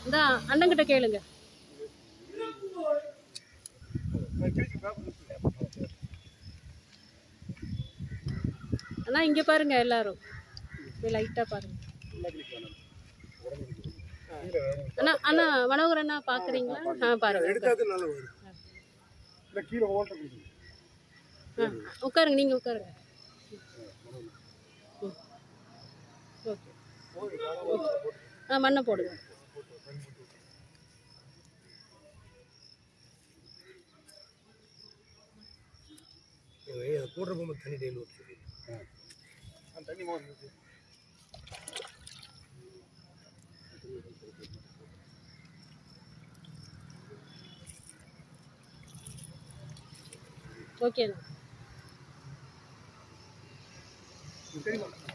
இந்த அண்ணங்கிட்ட கேளுங்க அண்ணா இங்க பாருங்க எல்லாரும் லைட்டா பாருங்க அண்ணா அண்ணா மனோகர் அண்ணா பாக்குறீங்களா ஆ பாருங்க எடுத்தாது நல்லா வரும் இல்லை கீழே ஓட்ட கொடுக்கணும் ஆ, உட்காருங்க நீங்க உட்காருங்க ம். ஓகே ஆ மண்ணை போடுங்க அதை போடுற போகும்போது தண்ணி டெய்லி ஊற்றி அந்த தண்ணி மோதி ஓகேண்ணா தெரியுமா